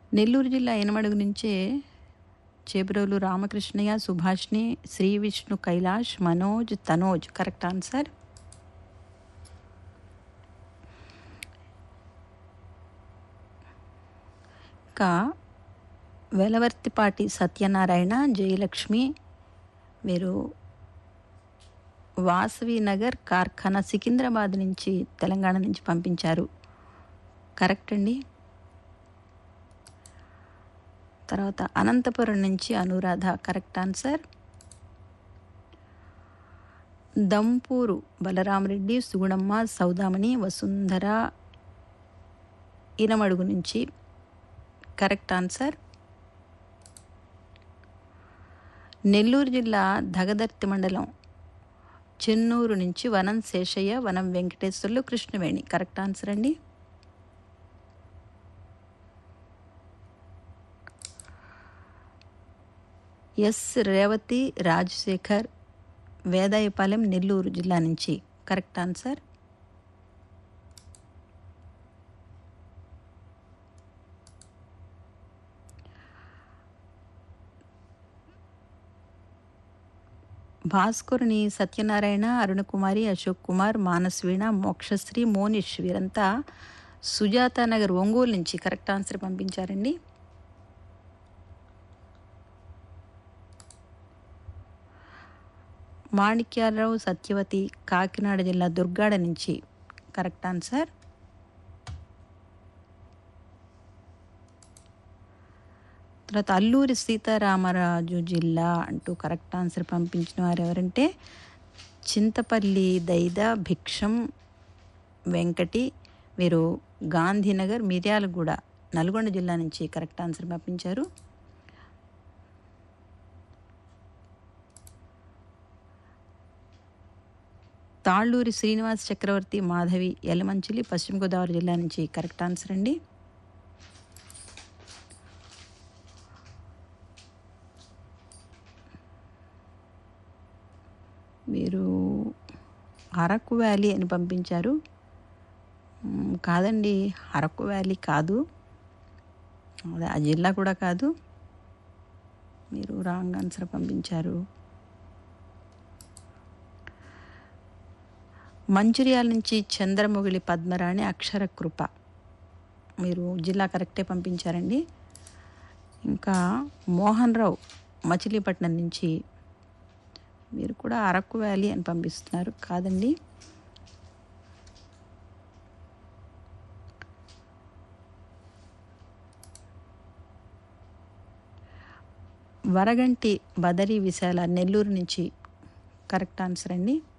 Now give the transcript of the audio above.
నెల్లూరు జిల్లా ఎనమడుగు నుంచే Chebrolu Ramakrishnaiah Subhashini Sri Vishnu Kailash Manoj Tanoj correct answer ఇంకా వెలవర్తిపాటి సత్యనారాయణ జయలక్ష్మి మీరు వాసవి నగర్ కార్ఖానా సికింద్రాబాద్ నుంచి తెలంగాణ నుంచి పంపించారు కరెక్ట్ అండి తర్వాత అనంతపురం నుంచి అనురాధ కరెక్ట్ ఆన్సర్ దంపూరు బలరామరెడ్డి సుగుణమ్మ సౌదామణి వసుంధర ఇనమడుగు నుంచి కరెక్ట్ ఆన్సర్ నెల్లూరు జిల్లా దగదర్తి మండలం చెన్నూరు నుంచి వనం శేషయ్య వనం వెంకటేశ్వర్లు కృష్ణవేణి కరెక్ట్ ఆన్సర్ అండి ఎస్ రేవతి రాజశేఖర్ వేదాయపాలెం నెల్లూరు జిల్లా నుంచి కరెక్ట్ ఆన్సర్ భాస్కరుని సత్యనారాయణ అరుణకుమారి అశోక్ కుమార్ మానస్వీణ మోక్షశ్రీ మోనిష్ వీరంతా సుజాత నగర్ ఒంగోలు నుంచి కరెక్ట్ ఆన్సర్ పంపించారండి మాణిక్యాలరావు సత్యవతి కాకినాడ జిల్లా దుర్గాడ నుంచి కరెక్ట్ ఆన్సర్ తర్వాత అల్లూరి సీతారామరాజు జిల్లా అంటూ కరెక్ట్ ఆన్సర్ పంపించిన వారు ఎవరంటే చింతపల్లి దైద భిక్షం వెంకటి వీరు గాంధీనగర్ మిర్యాలగూడ నల్గొండ జిల్లా నుంచి కరెక్ట్ ఆన్సర్ పంపించారు తాళ్ళూరి శ్రీనివాస్ చక్రవర్తి మాధవి యలమంచిలి పశ్చిమ గోదావరి జిల్లా నుంచి కరెక్ట్ ఆన్సర్ అండి మీరు అరకు వ్యాలీ అని పంపించారు మ్, కాదండి అరకు వ్యాలీ కాదు అదే ఆ జిల్లా కూడా కాదు మీరు రాంగ్ ఆన్సర్ పంపించారు మంచిర్యాల నుంచి చంద్రముగిలి పద్మరాణి అక్షర కృప మీరు జిల్లా కరెక్టే పంపించారండి ఇంకా మోహన్ రావు మచిలీపట్నం నుంచి మీరు కూడా అరకు వ్యాలీ అని పంపిస్తున్నారు కాదండి వరగంటి బదరి విశాల నెల్లూరు నుంచి కరెక్ట్ ఆన్సర్ అండి